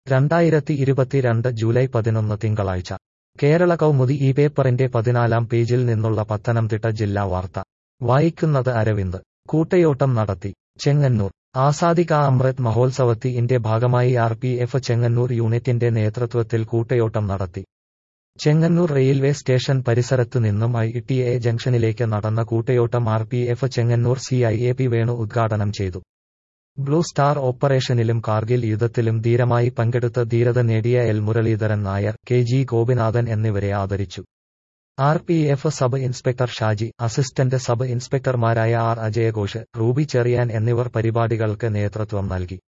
രണ്ടായിരത്തി ഇരുപത്തിരണ്ട് ജൂലൈ പതിനൊന്ന് തിങ്കളാഴ്ച കേരള കൗമുദി ഈ പേപ്പറിന്റെ പതിനാലാം പേജിൽ നിന്നുള്ള പത്തനംതിട്ട ജില്ലാ വാർത്ത വായിക്കുന്നത് അരവിന്ദ് കൂട്ടയോട്ടം നടത്തി ചെങ്ങന്നൂർ ആസാദി കാ അമൃത് മഹോത്സവത്തിന്റെ ഭാഗമായി ആർ പി എഫ് ചെങ്ങന്നൂർ യൂണിറ്റിന്റെ നേതൃത്വത്തിൽ കൂട്ടയോട്ടം നടത്തി ചെങ്ങന്നൂർ റെയിൽവേ സ്റ്റേഷൻ പരിസരത്ത് നിന്നും ഐ ടി എ ജംഗ്ഷനിലേക്ക് നടന്ന കൂട്ടയോട്ടം R P F Chengannur C I A P Venu ഉദ്ഘാടനം ചെയ്തു ബ്ലൂ സ്റ്റാർ ഓപ്പറേഷനിലും കാർഗിൽ യുദ്ധത്തിലും ധീരമായി പങ്കെടുത്ത ധീരത നേടിയ L Muraleedharan Nair K G Gopinathan എന്നിവരെ ആദരിച്ചു R P F sub inspector Shaji assistant sub ഇൻസ്പെക്ടർമാരായ ആർ അജയഘോഷ് റൂബി ചെറിയാൻ എന്നിവർ പരിപാടികൾക്ക് നേതൃത്വം നൽകി